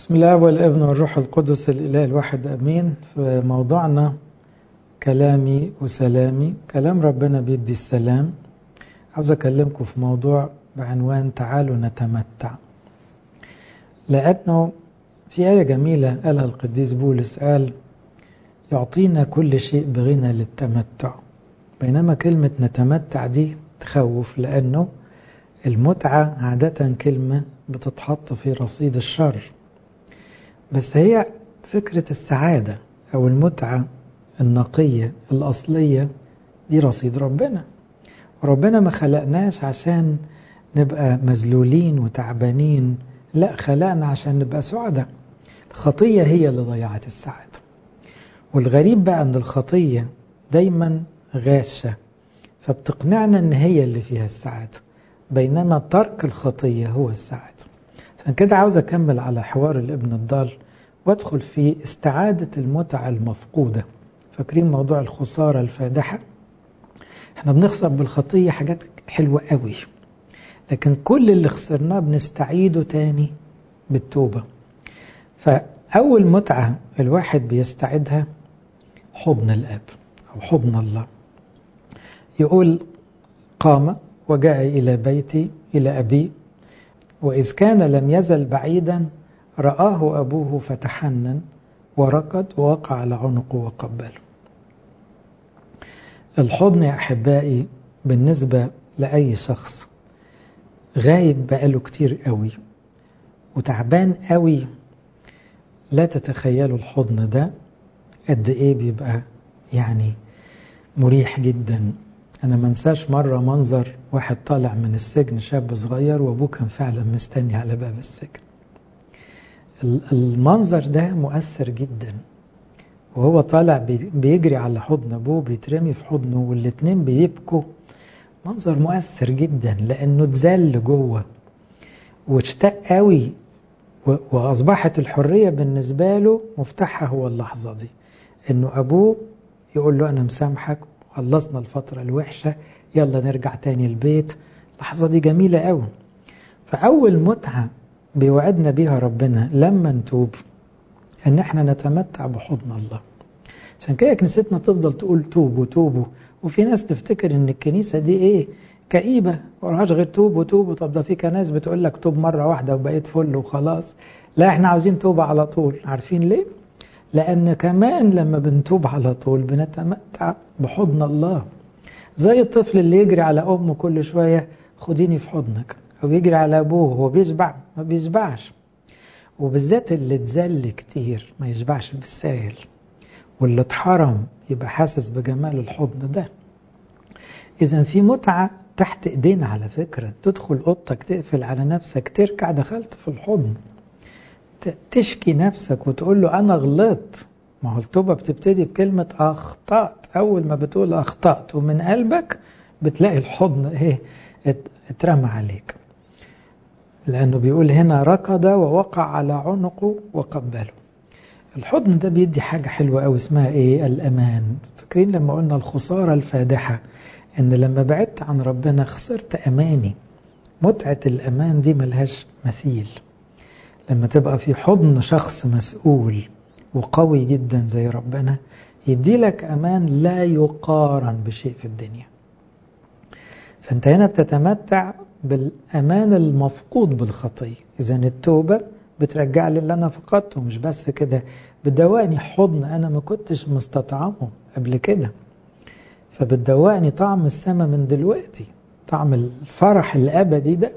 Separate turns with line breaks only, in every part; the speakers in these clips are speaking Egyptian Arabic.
بسم الله والابن والروح القدس الإله الواحد أمين في موضوعنا كلامي وسلامي كلام ربنا بيدي السلام عاوز أكلمكم في موضوع بعنوان تعالوا نتمتع لأنه في آية جميلة قالها القديس بولس قال يعطينا كل شيء بغنى للتمتع بينما كلمة نتمتع دي تخوف لأنه المتعة عادة كلمة بتتحط في رصيد الشر بس هي فكرة السعادة أو المتعة النقية الأصلية دي رصيد ربنا وربنا ما خلقناش عشان نبقى مذلولين وتعبانين لا خلقنا عشان نبقى سعداء الخطية هي اللي ضيعت السعادة والغريب بقى أن الخطية دايما غاشة فبتقنعنا أن هي اللي فيها السعادة بينما ترك الخطية هو السعادة عشان كده عاوز أكمل على حوار الابن الضال وادخل في استعادة المتعة المفقودة فاكرين موضوع الخسارة الفادحة احنا بنخسر بالخطية حاجات حلوة قوي لكن كل اللي خسرناه بنستعيده تاني بالتوبة فأول متعة الواحد بيستعيدها حضن الأب أو حضن الله يقول قام وجاء إلى بيتي إلى أبي وإذ كان لم يزل بعيدا رآه أبوه فتحنن وركض ووقع على عنقه وقبله الحضن يا أحبائي بالنسبة لأي شخص غايب بقاله كتير قوي وتعبان قوي لا تتخيلوا الحضن ده قد ايه بيبقى يعني مريح جدا انا ما انساش مره منظر واحد طالع من السجن شاب صغير وابوه كان فعلا مستني على باب السجن المنظر ده مؤثر جدا وهو طالع بيجري على حضن ابوه بيترمي في حضنه والاتنين بيبكوا منظر مؤثر جدا لانه اتذل جوه واشتاق قوي واصبحت الحريه بالنسبه له مفتاحها هو اللحظه دي انه ابوه يقول له انا مسامحك خلصنا الفتره الوحشه يلا نرجع تاني البيت اللحظه دي جميله قوي فاول متعه بيوعدنا بيها ربنا لما نتوب ان احنا نتمتع بحضن الله عشان كده كنيستنا تفضل تقول توبوا توبوا وفي ناس تفتكر ان الكنيسه دي ايه كئيبه وراهاش غير توب وتوب طب ده في كناس بتقول لك توب مره واحده وبقيت فل وخلاص لا احنا عاوزين توبه على طول عارفين ليه لان كمان لما بنتوب على طول بنتمتع بحضن الله زي الطفل اللي يجري على امه كل شويه خديني في حضنك او يجري على ابوه هو بيشبع ما بيشبعش وبالذات اللي اتذل كتير ما يشبعش بالسائل واللي اتحرم يبقى حاسس بجمال الحضن ده اذا في متعه تحت ايدينا على فكره تدخل اوضتك تقفل على نفسك تركع دخلت في الحضن تشكي نفسك وتقول له انا غلطت ما هو التوبه بتبتدي بكلمه اخطات اول ما بتقول اخطات ومن قلبك بتلاقي الحضن ايه اترمى عليك لانه بيقول هنا ركض ووقع على عنقه وقبله الحضن ده بيدي حاجه حلوه قوي اسمها ايه الامان فاكرين لما قلنا الخساره الفادحه ان لما بعدت عن ربنا خسرت اماني متعه الامان دي ملهاش مثيل لما تبقى في حضن شخص مسؤول وقوي جدا زي ربنا يدي لك امان لا يقارن بشيء في الدنيا فانت هنا بتتمتع بالامان المفقود بالخطيه اذا التوبه بترجع لي اللي انا فقدته مش بس كده بتدوقني حضن انا ما كنتش مستطعمه قبل كده فبتدوقني طعم السماء من دلوقتي طعم الفرح الابدي ده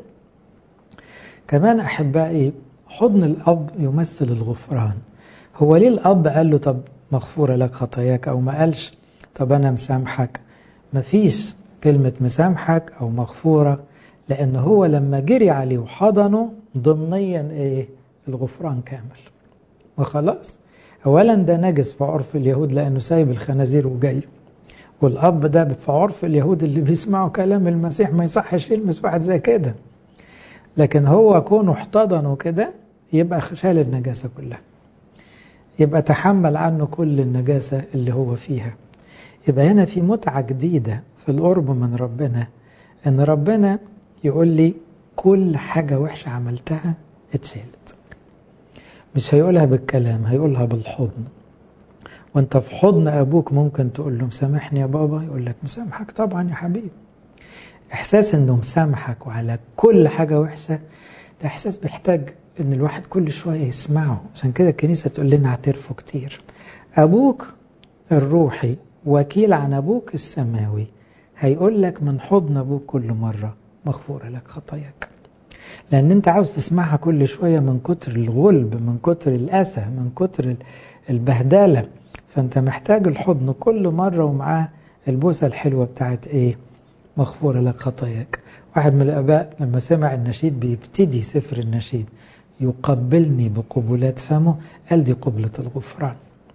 كمان احبائي حضن الاب يمثل الغفران هو ليه الاب قال له طب مغفوره لك خطاياك او ما قالش طب انا مسامحك مفيش كلمه مسامحك او مغفوره لان هو لما جري عليه وحضنه ضمنيا ايه الغفران كامل وخلاص اولا ده نجس في عرف اليهود لانه سايب الخنازير وجاي والاب ده في عرف اليهود اللي بيسمعوا كلام المسيح ما يصحش يلمس واحد زي كده لكن هو كونه احتضنه كده يبقى شال النجاسه كلها يبقى تحمل عنه كل النجاسه اللي هو فيها يبقى هنا في متعه جديده في القرب من ربنا ان ربنا يقول لي كل حاجه وحشه عملتها اتشالت مش هيقولها بالكلام هيقولها بالحضن وانت في حضن ابوك ممكن تقول له مسامحني يا بابا يقول لك مسامحك طبعا يا حبيبي احساس انه مسامحك وعلى كل حاجه وحشه ده احساس بيحتاج ان الواحد كل شويه يسمعه عشان كده الكنيسه تقول لنا اعترفوا كتير ابوك الروحي وكيل عن ابوك السماوي هيقول لك من حضن ابوك كل مره مغفوره لك خطاياك لان انت عاوز تسمعها كل شويه من كتر الغلب من كتر الاسى من كتر البهدله فانت محتاج الحضن كل مره ومعاه البوسه الحلوه بتاعت ايه مغفورة لك خطاياك واحد من الآباء لما سمع النشيد بيبتدي سفر النشيد يقبلني بقبلات فمه قال دي قبلة الغفران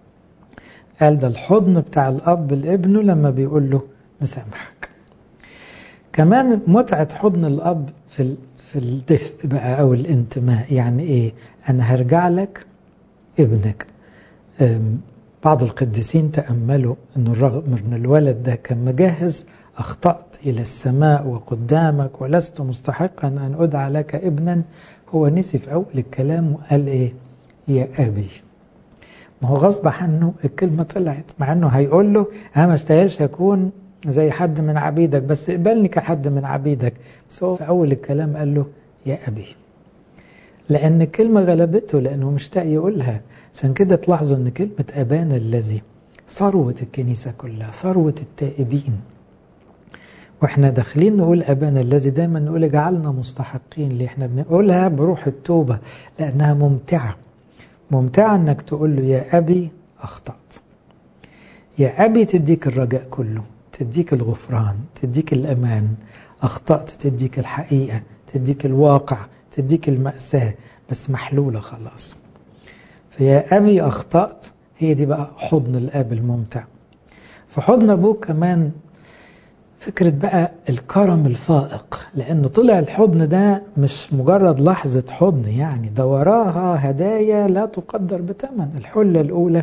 قال ده الحضن بتاع الأب لابنه لما بيقول له مسامحك كمان متعة حضن الأب في في الدفء بقى أو الانتماء يعني إيه أنا هرجع لك ابنك بعض القديسين تأملوا أنه الرغم من الولد ده كان مجهز أخطأت إلى السماء وقدامك ولست مستحقا أن أدعى لك ابنا هو نسي في أول الكلام وقال إيه يا أبي ما هو غصب عنه الكلمة طلعت مع أنه هيقول له أنا ما استاهلش أكون زي حد من عبيدك بس اقبلني كحد من عبيدك بس هو في أول الكلام قال له يا أبي لأن الكلمة غلبته لأنه مشتاق يقولها عشان كده تلاحظوا أن كلمة أبانا الذي ثروة الكنيسة كلها ثروة التائبين واحنا داخلين نقول ابانا الذي دايما نقول اجعلنا مستحقين ليه احنا بنقولها بروح التوبه لانها ممتعه ممتعه انك تقول له يا ابي اخطات يا ابي تديك الرجاء كله تديك الغفران تديك الامان اخطات تديك الحقيقه تديك الواقع تديك الماساه بس محلوله خلاص فيا ابي اخطات هي دي بقى حضن الاب الممتع في حضن ابوك كمان فكرة بقى الكرم الفائق لأنه طلع الحضن ده مش مجرد لحظة حضن يعني ده وراها هدايا لا تقدر بثمن الحلة الأولى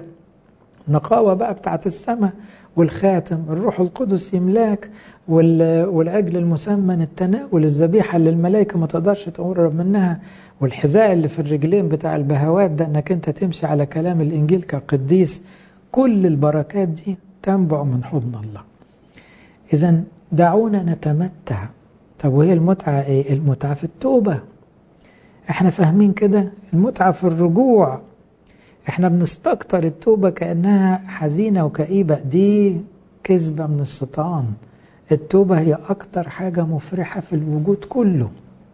نقاوة بقى بتاعت السماء والخاتم الروح القدس يملاك والعجل المسمن التناول الذبيحة اللي الملائكة ما تقدرش تقرب منها والحذاء اللي في الرجلين بتاع البهوات ده انك انت تمشي على كلام الانجيل كقديس كل البركات دي تنبع من حضن الله إذا دعونا نتمتع طب وهي المتعة إيه؟ المتعة في التوبة احنا فاهمين كده المتعة في الرجوع احنا بنستكتر التوبة كأنها حزينة وكئيبة دي كذبة من الشيطان التوبة هي أكتر حاجة مفرحة في الوجود كله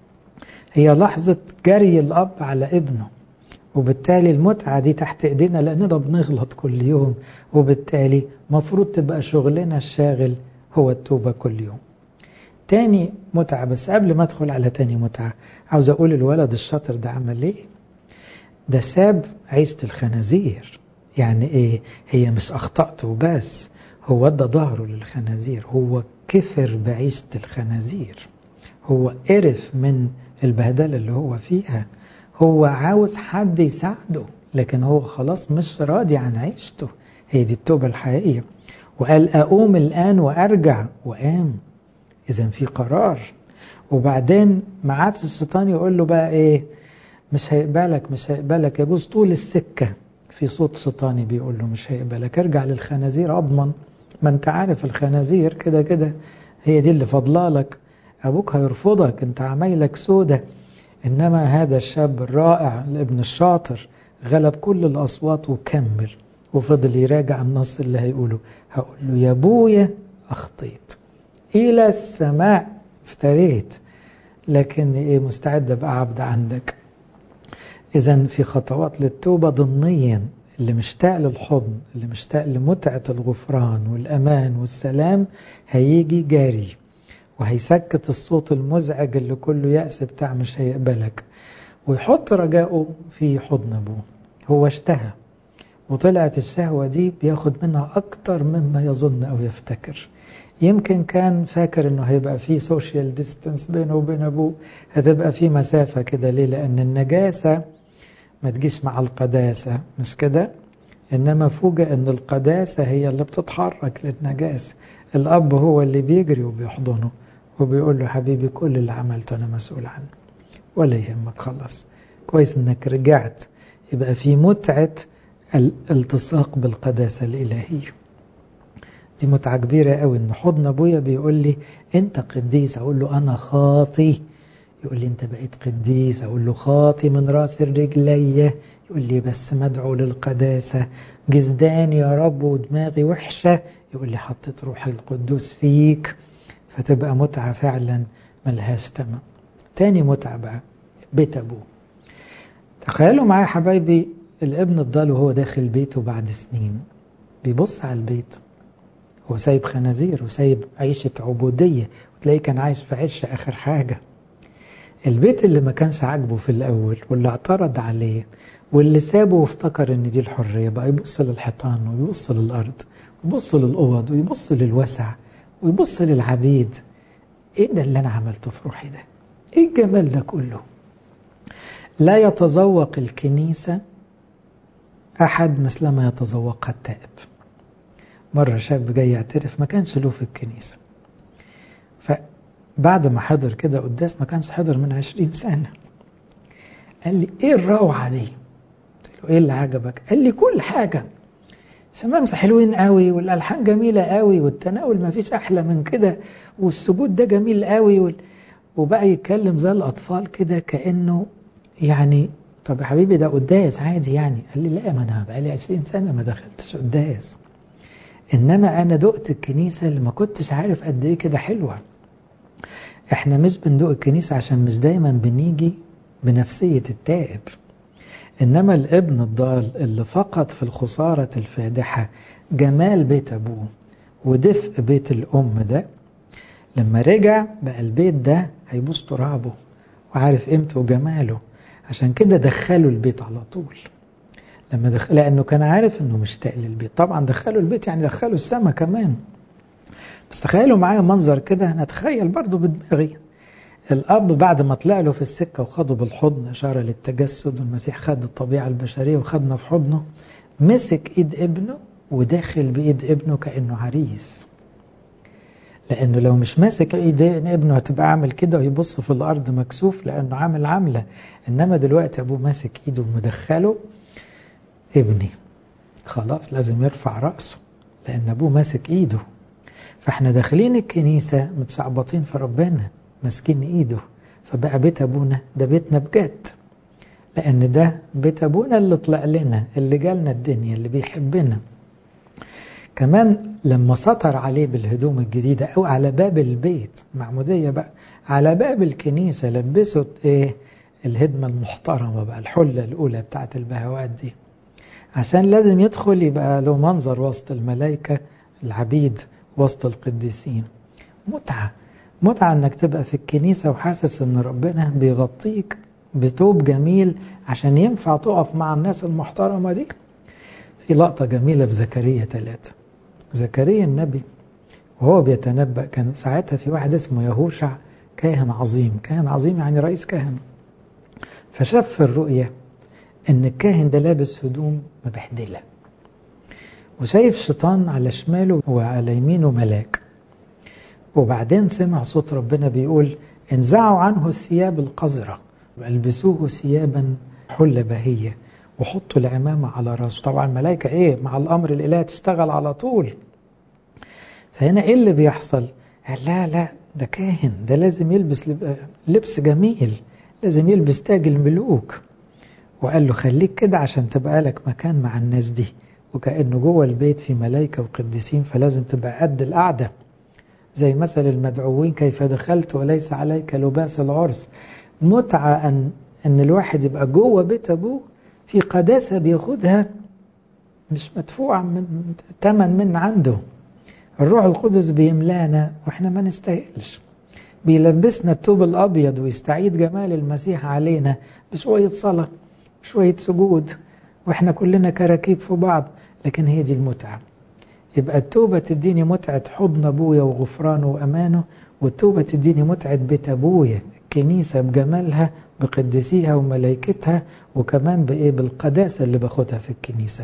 هي لحظة جري الأب على ابنه وبالتالي المتعة دي تحت ايدينا لأننا بنغلط كل يوم وبالتالي مفروض تبقى شغلنا الشاغل هو التوبة كل يوم تاني متعة بس قبل ما ادخل على تاني متعة عاوز اقول الولد الشاطر ده عمل ايه ده ساب عيشة الخنازير يعني ايه هي مش اخطأته بس هو ادى ظهره للخنازير هو كفر بعيشة الخنازير هو قرف من البهدلة اللي هو فيها هو عاوز حد يساعده لكن هو خلاص مش راضي عن عيشته هي دي التوبة الحقيقية وقال أقوم الآن وأرجع وقام إذا في قرار وبعدين ما عادش الشيطان يقول له بقى إيه مش هيقبلك مش هيقبلك يجوز طول السكة في صوت شيطاني بيقول له مش هيقبلك ارجع للخنازير أضمن ما أنت عارف الخنازير كده كده هي دي اللي فضلالك أبوك هيرفضك أنت عمايلك سودة إنما هذا الشاب الرائع الابن الشاطر غلب كل الأصوات وكمل وفضل يراجع النص اللي هيقوله هقول له يا ابويا اخطيت الى السماء افتريت لكن ايه مستعد ابقى عبد عندك اذا في خطوات للتوبه ضمنيا اللي مشتاق للحضن اللي مشتاق لمتعه الغفران والامان والسلام هيجي جاري وهيسكت الصوت المزعج اللي كله يأس بتاع مش هيقبلك ويحط رجاءه في حضن ابوه هو اشتهى وطلعت الشهوة دي بياخد منها أكتر مما يظن أو يفتكر يمكن كان فاكر انه هيبقى في سوشيال ديستانس بينه وبين ابوه هتبقى في مسافة كده ليه لان النجاسة ما تجيش مع القداسة مش كده انما فوجئ ان القداسة هي اللي بتتحرك للنجاسة الاب هو اللي بيجري وبيحضنه وبيقول له حبيبي كل اللي عملته انا مسؤول عنه ولا يهمك خلاص كويس انك رجعت يبقى في متعة الالتصاق بالقداسة الإلهية دي متعة كبيرة قوي ان حضن ابويا بيقول لي انت قديس اقول له انا خاطي يقول لي انت بقيت قديس اقول له خاطي من راس رجلي يقول لي بس مدعو للقداسة جزداني يا رب ودماغي وحشة يقول لي حطيت روح القدوس فيك فتبقى متعة فعلا ملهاش تمام تاني متعة بقى بيت أبوه تخيلوا معايا حبايبي الابن الضال وهو داخل بيته بعد سنين بيبص على البيت هو سايب خنازير وسايب عيشة عبودية وتلاقيه كان عايش في عيش آخر حاجة البيت اللي ما كانش عاجبه في الأول واللي اعترض عليه واللي سابه وافتكر ان دي الحرية بقى يبص للحيطان ويبص للأرض ويبص للأوض ويبص للوسع ويبص للعبيد ايه ده اللي انا عملته في روحي ده ايه الجمال ده كله لا يتذوق الكنيسة أحد مثلما يتذوقها التائب مرة شاب جاي يعترف ما كانش له في الكنيسة فبعد ما حضر كده قداس ما كانش حضر من عشرين سنة قال لي ايه الروعة دي قلت له ايه اللي عجبك قال لي كل حاجة شمامسة حلوين قوي والألحان جميلة قوي والتناول ما فيش أحلى من كده والسجود ده جميل قوي وال... وبقى يتكلم زي الأطفال كده كأنه يعني طب يا حبيبي ده قداس عادي يعني قال لي لا ما أنا بقالي 20 سنة ما دخلتش قداس إنما أنا دقت الكنيسة اللي ما كنتش عارف قد إيه كده حلوة إحنا مش بندوق الكنيسة عشان مش دايما بنيجي بنفسية التائب إنما الابن الضال اللي فقد في الخسارة الفادحة جمال بيت أبوه ودفء بيت الأم ده لما رجع بقى البيت ده هيبوس ترابه وعارف قيمته وجماله عشان كده دخله البيت على طول لما دخل لأنه كان عارف إنه مشتاق للبيت طبعا دخله البيت يعني دخله السما كمان بس تخيلوا معايا منظر كده نتخيل برضه بدماغي الأب بعد ما طلع له في السكة وخده بالحضن إشارة للتجسد والمسيح خد الطبيعة البشرية وخدنا في حضنه مسك إيد ابنه وداخل بإيد ابنه كأنه عريس لأنه لو مش ماسك إيد ابنه هتبقى عامل كده ويبص في الأرض مكسوف لأنه عامل عاملة إنما دلوقتي أبوه ماسك إيده ومدخله ابني خلاص لازم يرفع رأسه لأن أبوه ماسك إيده فإحنا داخلين الكنيسة متشعبطين في ربنا ماسكين ايده فبقى بيت ابونا ده بيتنا بجد لان ده بيت ابونا اللي طلع لنا اللي جالنا الدنيا اللي بيحبنا كمان لما سطر عليه بالهدوم الجديدة او على باب البيت معمودية بقى على باب الكنيسة لبسوا ايه الهدمة المحترمة بقى الحلة الاولى بتاعت البهوات دي عشان لازم يدخل يبقى له منظر وسط الملائكة العبيد وسط القديسين متعة متعة انك تبقى في الكنيسة وحاسس ان ربنا بيغطيك بتوب جميل عشان ينفع تقف مع الناس المحترمة دي في لقطة جميلة في زكريا ثلاثة زكريا النبي وهو بيتنبأ كان ساعتها في واحد اسمه يهوشع كاهن عظيم كاهن عظيم يعني رئيس كهنة فشاف في الرؤية ان الكاهن ده لابس هدوم مبهدلة وشايف شيطان على شماله وعلى يمينه ملاك وبعدين سمع صوت ربنا بيقول انزعوا عنه الثياب القذرة والبسوه ثيابا حلة بهية وحطوا العمامة على راسه طبعا الملائكة ايه مع الامر الالهي تشتغل على طول فهنا ايه اللي بيحصل قال لا لا ده كاهن ده لازم يلبس لبس جميل لازم يلبس تاج الملوك وقال له خليك كده عشان تبقى لك مكان مع الناس دي وكأنه جوه البيت في ملائكة وقديسين فلازم تبقى قد القعده زي مثل المدعوين كيف دخلت وليس عليك لباس العرس متعة أن, أن الواحد يبقى جوه بيت أبوه في قداسة بياخدها مش مدفوعة من تمن من عنده الروح القدس بيملانا واحنا ما نستاهلش بيلبسنا الثوب الأبيض ويستعيد جمال المسيح علينا بشوية صلاة بشوية سجود واحنا كلنا كراكيب في بعض لكن هي دي المتعة يبقى التوبة تديني متعة حضن أبويا وغفرانه وأمانه والتوبة تديني متعة بيت أبويا الكنيسة بجمالها بقدسيها وملائكتها وكمان بإيه بالقداسة اللي باخدها في الكنيسة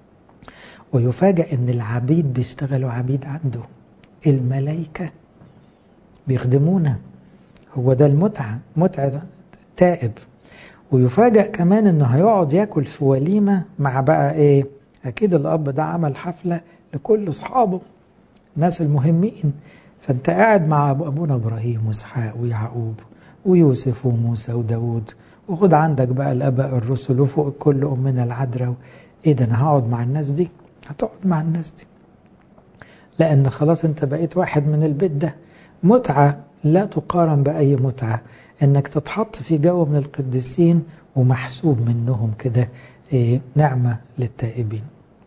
ويفاجأ أن العبيد بيشتغلوا عبيد عنده الملائكة بيخدمونا هو ده المتعة متعة تائب ويفاجأ كمان انه هيقعد ياكل في وليمة مع بقى ايه اكيد الاب ده عمل حفلة لكل اصحابه الناس المهمين فانت قاعد مع ابونا ابراهيم واسحاق ويعقوب ويوسف وموسى وداود وخد عندك بقى الاباء الرسل وفوق كل امنا العذراء ايه ده انا هقعد مع الناس دي هتقعد مع الناس دي لان خلاص انت بقيت واحد من البيت ده متعة لا تقارن بأي متعة انك تتحط في جو من القديسين ومحسوب منهم كده إيه نعمة للتائبين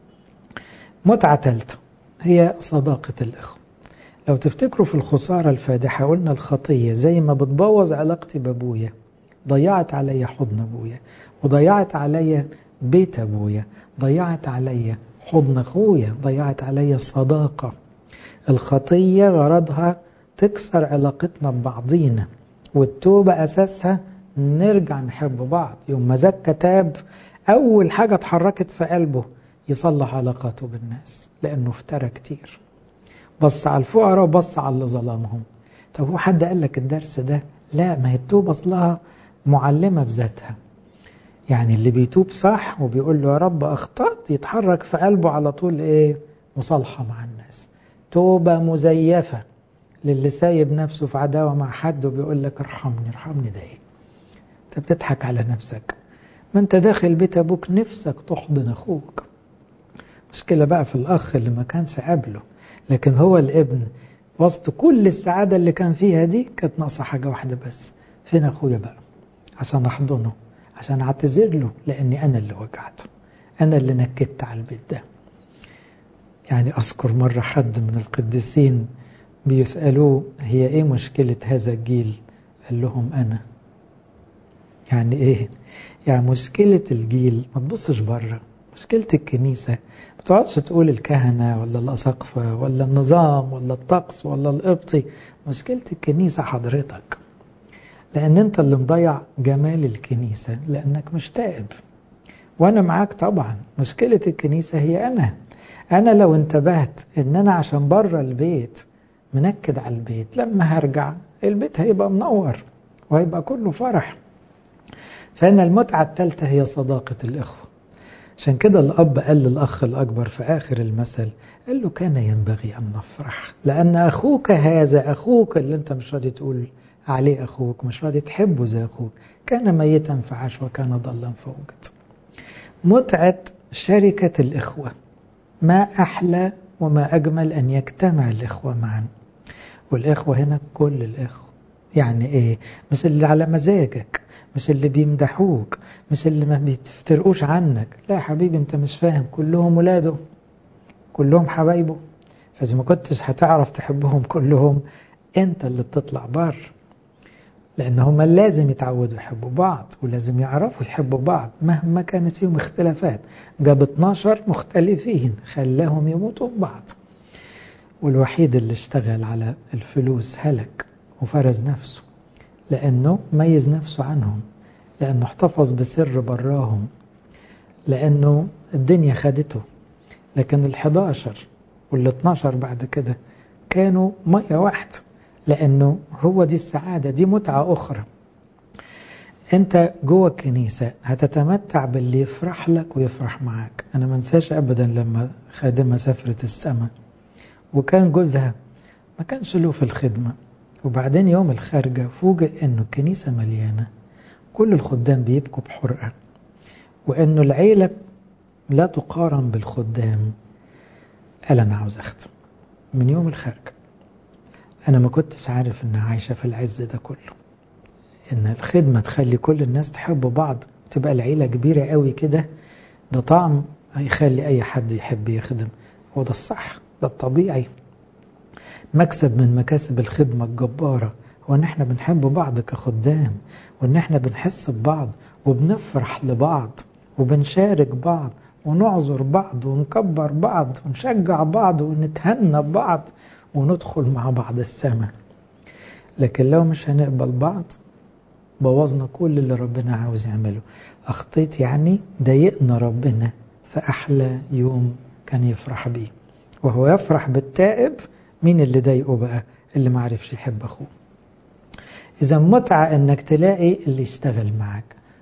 متعة ثالثة هي صداقة الإخوة لو تفتكروا في الخسارة الفادحة قلنا الخطية زي ما بتبوظ علاقتي بأبويا ضيعت عليا حضن أبويا وضيعت عليا بيت أبويا ضيعت عليا حضن أخويا ضيعت عليا صداقة الخطية غرضها تكسر علاقتنا ببعضينا والتوبة أساسها نرجع نحب بعض يوم ما زكى تاب أول حاجة اتحركت في قلبه يصلح علاقاته بالناس لأنه افترى كتير بص على الفقراء وبص على اللي ظلمهم طب هو حد قال لك الدرس ده لا ما هي التوبة أصلها معلمة بذاتها يعني اللي بيتوب صح وبيقول له يا رب أخطأت يتحرك في قلبه على طول إيه مصالحة مع الناس توبة مزيفة للي سايب نفسه في عداوة مع حد وبيقول لك ارحمني ارحمني ده ايه انت بتضحك على نفسك ما انت داخل بيت ابوك نفسك تحضن اخوك مشكلة بقى في الاخ اللي ما كانش قبله لكن هو الابن وسط كل السعادة اللي كان فيها دي كانت ناقصة حاجة واحدة بس فين اخويا بقى عشان احضنه عشان اعتذر له لاني انا اللي وجعته انا اللي نكدت على البيت ده يعني اذكر مرة حد من القديسين بيسألوه هي ايه مشكلة هذا الجيل قال لهم انا يعني ايه يعني مشكلة الجيل ما تبصش بره مشكلة الكنيسة ما تقعدش تقول الكهنة ولا الأساقفة ولا النظام ولا الطقس ولا القبطي مشكلة الكنيسة حضرتك لأن أنت اللي مضيع جمال الكنيسة لأنك مش تائب وأنا معاك طبعا مشكلة الكنيسة هي أنا أنا لو انتبهت إن أنا عشان بره البيت منكد على البيت لما هرجع البيت هيبقى منور وهيبقى كله فرح فهنا المتعة الثالثة هي صداقة الإخوة عشان كده الأب قال للأخ الأكبر في آخر المثل قال له كان ينبغي أن نفرح لأن أخوك هذا أخوك اللي أنت مش راضي تقول عليه أخوك مش راضي تحبه زي أخوك كان ميتا فعاش وكان ضلا فوجد متعة شركة الإخوة ما أحلى وما أجمل أن يجتمع الإخوة معا والإخوة هنا كل الإخوة يعني إيه مش اللي على مزاجك مش اللي بيمدحوك مش اللي ما بيفترقوش عنك لا يا حبيبي انت مش فاهم كلهم ولاده كلهم حبايبه فإذا ما كنتش هتعرف تحبهم كلهم انت اللي بتطلع بره لأن هم لازم يتعودوا يحبوا بعض ولازم يعرفوا يحبوا بعض مهما كانت فيهم اختلافات جاب 12 مختلفين خلاهم يموتوا في بعض والوحيد اللي اشتغل على الفلوس هلك وفرز نفسه لأنه ميز نفسه عنهم لأنه احتفظ بسر براهم لأنه الدنيا خدته لكن ال 11 وال 12 بعد كده كانوا مية واحدة لأنه هو دي السعادة دي متعة أخرى أنت جوه الكنيسة هتتمتع باللي يفرح لك ويفرح معاك أنا ما انساش أبدا لما خادمة سافرت السماء وكان جوزها ما كانش له في الخدمة وبعدين يوم الخارجة فوجئ أنه الكنيسة مليانة كل الخدام بيبكوا بحرقة وأنه العيلة لا تقارن بالخدام قال أنا عاوز أختم من يوم الخارجة أنا ما كنتش عارف إنها عايشة في العز ده كله إن الخدمة تخلي كل الناس تحب بعض تبقى العيلة كبيرة قوي كده ده طعم هيخلي أي حد يحب يخدم هو ده الصح ده الطبيعي مكسب من مكاسب الخدمة الجبارة هو إن إحنا بنحب بعض كخدام وإن إحنا بنحس ببعض وبنفرح لبعض وبنشارك بعض ونعذر بعض ونكبر بعض ونشجع بعض ونتهنى ببعض وندخل مع بعض السماء لكن لو مش هنقبل بعض بوظنا كل اللي ربنا عاوز يعمله أخطيت يعني ضايقنا ربنا في أحلى يوم كان يفرح بيه وهو يفرح بالتائب مين اللي ضايقه بقى اللي ما عرفش يحب أخوه إذا متعة إنك تلاقي اللي يشتغل معاك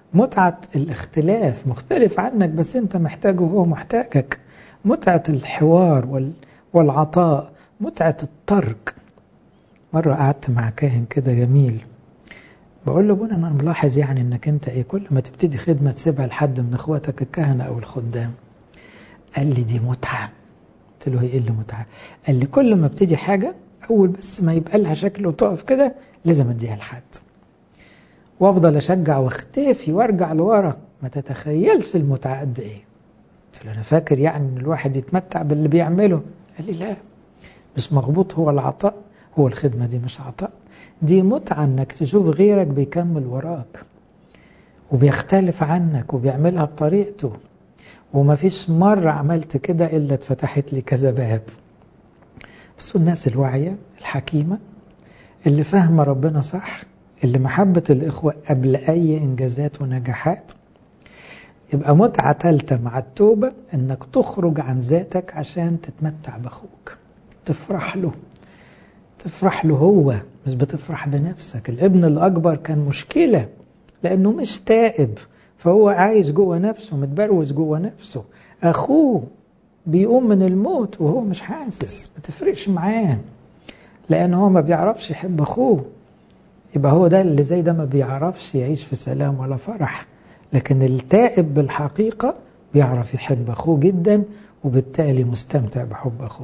متعة الاختلاف مختلف عنك بس انت محتاجه وهو محتاجك متعة الحوار والعطاء متعة الترك مرة قعدت مع كاهن كده جميل بقول له بنا انا ملاحظ يعني انك انت ايه كل ما تبتدي خدمة تسيبها لحد من اخواتك الكهنة او الخدام قال لي دي متعة قلت له هي ايه اللي متعة قال لي كل ما ابتدي حاجة اول بس ما يبقى لها شكل وتقف كده لازم اديها لحد وافضل اشجع واختفي وارجع لورا ما تتخيلش المتعة قد ايه قلت له انا فاكر يعني ان الواحد يتمتع باللي بيعمله قال لي لا مش مغبوط هو العطاء هو الخدمة دي مش عطاء دي متعة انك تشوف غيرك بيكمل وراك وبيختلف عنك وبيعملها بطريقته وما فيش مرة عملت كده إلا اتفتحت لي كذا باب بس الناس الواعية الحكيمة اللي فاهمة ربنا صح اللي محبة الإخوة قبل أي إنجازات ونجاحات يبقى متعة ثالثة مع التوبة إنك تخرج عن ذاتك عشان تتمتع بأخوك تفرح له تفرح له هو مش بتفرح بنفسك الابن الأكبر كان مشكلة لأنه مش تائب فهو عايش جوه نفسه متبروز جوه نفسه أخوه بيقوم من الموت وهو مش حاسس ما تفرقش معاه لأن هو ما بيعرفش يحب أخوه يبقى هو ده اللي زي ده ما بيعرفش يعيش في سلام ولا فرح لكن التائب بالحقيقة بيعرف يحب أخوه جدا وبالتالي مستمتع بحب أخوه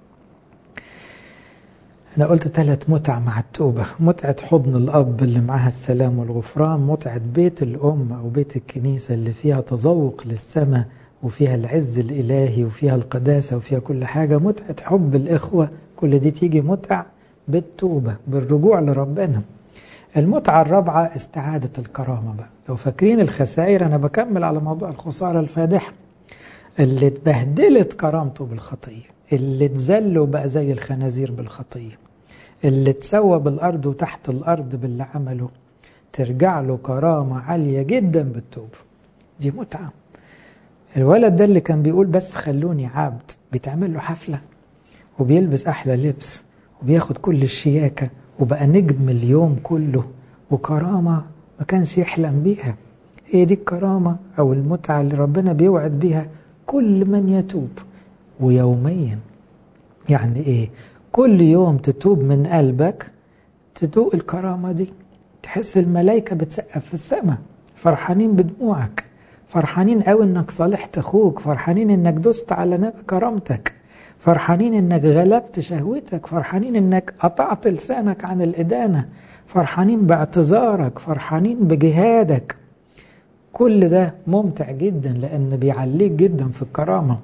أنا قلت ثلاث متع مع التوبة متعة حضن الأب اللي معها السلام والغفران متعة بيت الأم أو بيت الكنيسة اللي فيها تذوق للسماء وفيها العز الإلهي وفيها القداسة وفيها كل حاجة متعة حب الإخوة كل دي تيجي متع بالتوبة بالرجوع لربنا المتعة الرابعة استعادة الكرامة بقى لو فاكرين الخسائر أنا بكمل على موضوع الخسارة الفادحة اللي اتبهدلت كرامته بالخطية اللي اتذل وبقى زي الخنازير بالخطية اللي اتسوى بالأرض وتحت الأرض باللي عمله ترجع له كرامة عالية جدا بالتوبة دي متعة الولد ده اللي كان بيقول بس خلوني عبد بيتعمل له حفلة وبيلبس أحلى لبس وبياخد كل الشياكة وبقى نجم اليوم كله وكرامة ما كانش يحلم بيها هي دي الكرامة أو المتعة اللي ربنا بيوعد بيها كل من يتوب ويوميا يعني إيه كل يوم تتوب من قلبك تدوق الكرامة دي تحس الملائكة بتسقف في السماء فرحانين بدموعك فرحانين قوي انك صالحت اخوك فرحانين انك دست على كرامتك فرحانين انك غلبت شهوتك فرحانين انك قطعت لسانك عن الادانه فرحانين باعتذارك فرحانين بجهادك كل ده ممتع جدا لان بيعليك جدا في الكرامه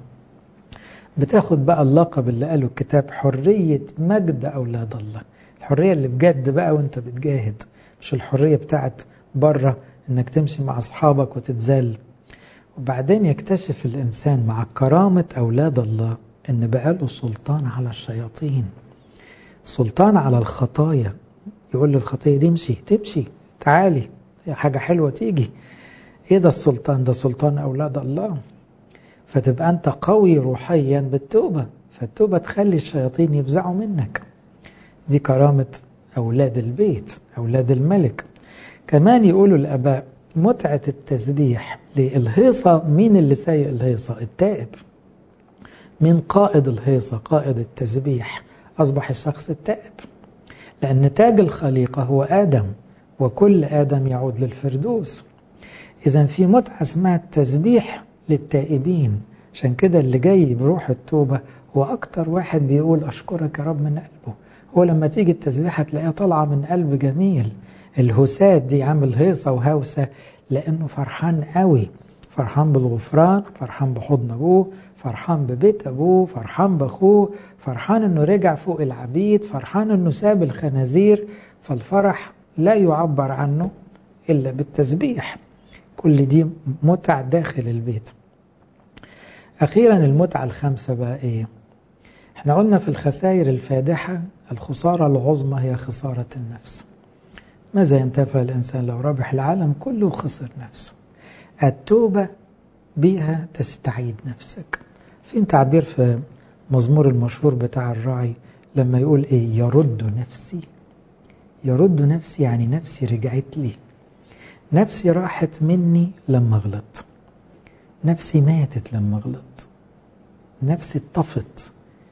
بتاخد بقى اللقب اللي قاله الكتاب حريه مجد اولاد الله الحريه اللي بجد بقى وانت بتجاهد مش الحريه بتاعت بره انك تمشي مع اصحابك وتتذل وبعدين يكتشف الانسان مع كرامه اولاد الله ان بقى له سلطان على الشياطين سلطان على الخطايا يقول للخطيه دي امشي تمشي تعالي حاجه حلوه تيجي ايه ده السلطان ده سلطان اولاد الله فتبقى انت قوي روحيا بالتوبه فالتوبه تخلي الشياطين يفزعوا منك دي كرامه اولاد البيت اولاد الملك كمان يقولوا الاباء متعه التسبيح للهيصه مين اللي سايق الهيصه التائب من قائد الهيصة قائد التسبيح أصبح الشخص التائب لأن تاج الخليقة هو آدم وكل آدم يعود للفردوس إذا في متعة اسمها التسبيح للتائبين عشان كده اللي جاي بروح التوبة هو أكتر واحد بيقول أشكرك يا رب من قلبه هو لما تيجي التسبيحة تلاقيها طالعة من قلب جميل الهسات دي عامل هيصة وهوسة لأنه فرحان قوي فرحان بالغفران فرحان بحضن أبوه فرحان ببيت أبوه فرحان بأخوه فرحان أنه رجع فوق العبيد فرحان أنه ساب الخنازير فالفرح لا يعبر عنه إلا بالتسبيح كل دي متع داخل البيت أخيرا المتعة الخامسة بقى إيه احنا قلنا في الخسائر الفادحة الخسارة العظمى هي خسارة النفس ماذا ينتفع الإنسان لو ربح العالم كله وخسر نفسه التوبة بها تستعيد نفسك في تعبير في مزمور المشهور بتاع الراعي لما يقول ايه يرد نفسي يرد نفسي يعني نفسي رجعت لي نفسي راحت مني لما غلطت نفسي ماتت لما غلطت نفسي اتطفت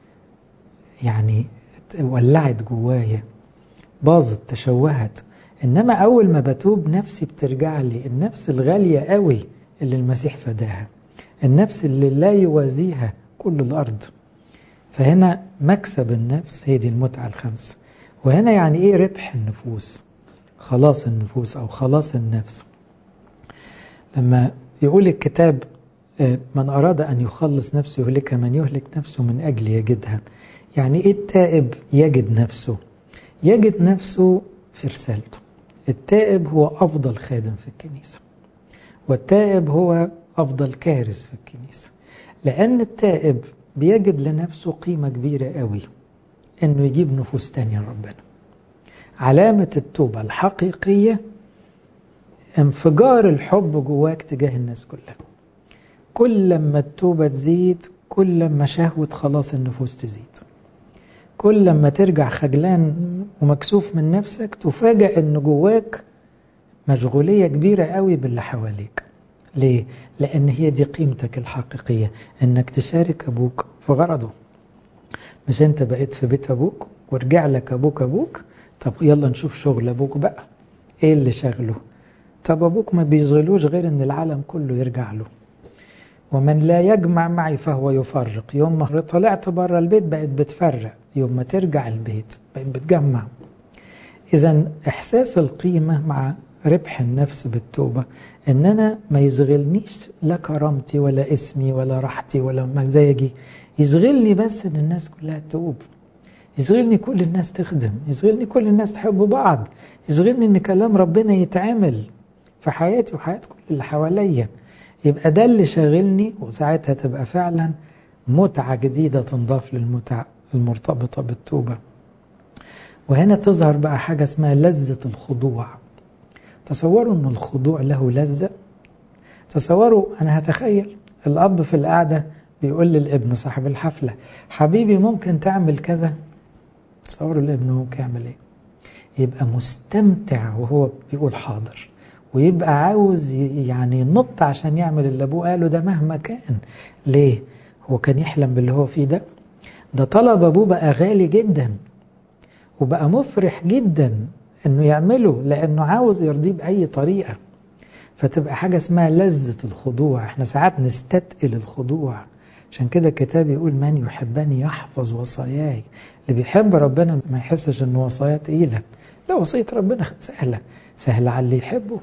يعني ولعت جوايا باظت تشوهت إنما أول ما بتوب نفسي بترجع لي النفس الغالية قوي اللي المسيح فداها النفس اللي لا يوازيها كل الأرض فهنا مكسب النفس هي دي المتعة الخمسة وهنا يعني إيه ربح النفوس خلاص النفوس أو خلاص النفس لما يقول الكتاب من أراد أن يخلص نفسه يهلكها من يهلك نفسه من أجل يجدها يعني إيه التائب يجد نفسه يجد نفسه في رسالته التائب هو أفضل خادم في الكنيسة والتائب هو أفضل كارث في الكنيسة لأن التائب بيجد لنفسه قيمة كبيرة قوي إنه يجيب نفوس تانية لربنا علامة التوبة الحقيقية انفجار الحب جواك تجاه الناس كلها كل لما التوبة تزيد كل لما شهوة خلاص النفوس تزيد كل لما ترجع خجلان ومكسوف من نفسك تفاجأ ان جواك مشغولية كبيرة قوي باللي حواليك ليه؟ لأن هي دي قيمتك الحقيقية إنك تشارك أبوك في غرضه مش أنت بقيت في بيت أبوك ورجع لك أبوك أبوك طب يلا نشوف شغل أبوك بقى إيه اللي شغله طب أبوك ما بيشغلوش غير إن العالم كله يرجع له ومن لا يجمع معي فهو يفرق يوم ما طلعت بره البيت بقت بتفرق يوم ما ترجع البيت بقت بتجمع إذا إحساس القيمة مع ربح النفس بالتوبة إن أنا ما يشغلنيش لا كرامتي ولا اسمي ولا راحتي ولا مزاجي يشغلني بس إن الناس كلها تتوب يشغلني كل الناس تخدم يشغلني كل الناس تحب بعض يشغلني إن كلام ربنا يتعمل في حياتي وحياة كل اللي حواليا يبقى ده اللي شاغلني وساعتها تبقى فعلا متعة جديدة تنضاف للمتعة المرتبطة بالتوبة وهنا تظهر بقى حاجة اسمها لذة الخضوع تصوروا أن الخضوع له لذة تصوروا أنا هتخيل الأب في القعدة بيقول للابن صاحب الحفلة حبيبي ممكن تعمل كذا تصوروا الابن ممكن يعمل ايه يبقى مستمتع وهو بيقول حاضر ويبقى عاوز يعني ينط عشان يعمل اللي ابوه قاله ده مهما كان ليه هو كان يحلم باللي هو فيه ده ده طلب ابوه بقى غالي جدا وبقى مفرح جدا انه يعمله لانه عاوز يرضيه باي طريقه فتبقى حاجه اسمها لذه الخضوع احنا ساعات نستثقل الخضوع عشان كده الكتاب يقول من يحبني يحفظ وصاياي اللي بيحب ربنا ما يحسش ان وصاياه تقيله لا وصيه ربنا سهله سهله على اللي يحبه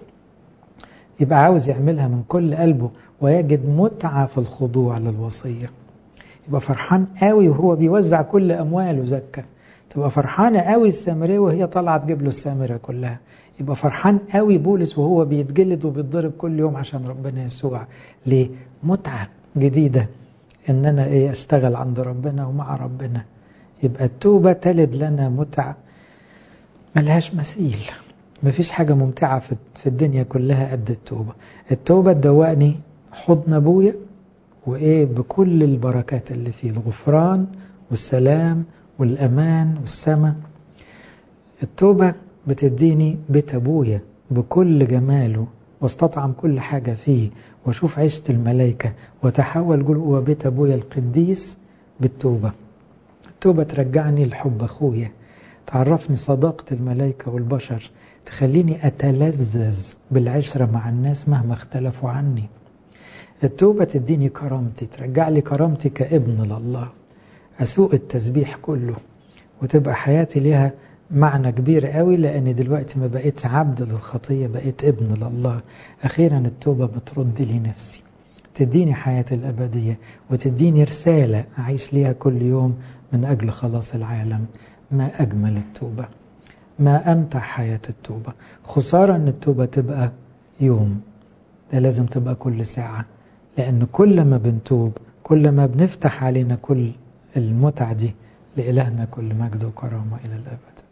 يبقى عاوز يعملها من كل قلبه ويجد متعه في الخضوع للوصيه يبقى فرحان قوي وهو بيوزع كل امواله زكاه تبقى فرحانة قوي السامرية وهي طالعة تجيب له السامرة كلها يبقى فرحان قوي بولس وهو بيتجلد وبيتضرب كل يوم عشان ربنا يسوع ليه متعة جديدة ان انا ايه اشتغل عند ربنا ومع ربنا يبقى التوبة تلد لنا متعة ملهاش مثيل مفيش حاجة ممتعة في الدنيا كلها قد التوبة التوبة تدوقني حضن ابويا وايه بكل البركات اللي فيه الغفران والسلام والأمان والسماء التوبة بتديني بيت أبويا بكل جماله واستطعم كل حاجة فيه واشوف عيشة الملائكة وتحول جوه بيت أبويا القديس بالتوبة التوبة ترجعني لحب أخويا تعرفني صداقة الملائكة والبشر تخليني أتلذذ بالعشرة مع الناس مهما اختلفوا عني التوبة تديني كرامتي ترجع لي كرامتي كابن لله أسوق التسبيح كله وتبقى حياتي ليها معنى كبير قوي لأن دلوقتي ما بقيتش عبد للخطية بقيت ابن لله أخيرا التوبة بترد لي نفسي تديني حياة الأبدية وتديني رسالة أعيش ليها كل يوم من أجل خلاص العالم ما أجمل التوبة ما أمتع حياة التوبة خسارة أن التوبة تبقى يوم ده لازم تبقى كل ساعة لأن كل ما بنتوب كل ما بنفتح علينا كل المتعة دي لإلهنا كل مجد وكرامة إلى الأبد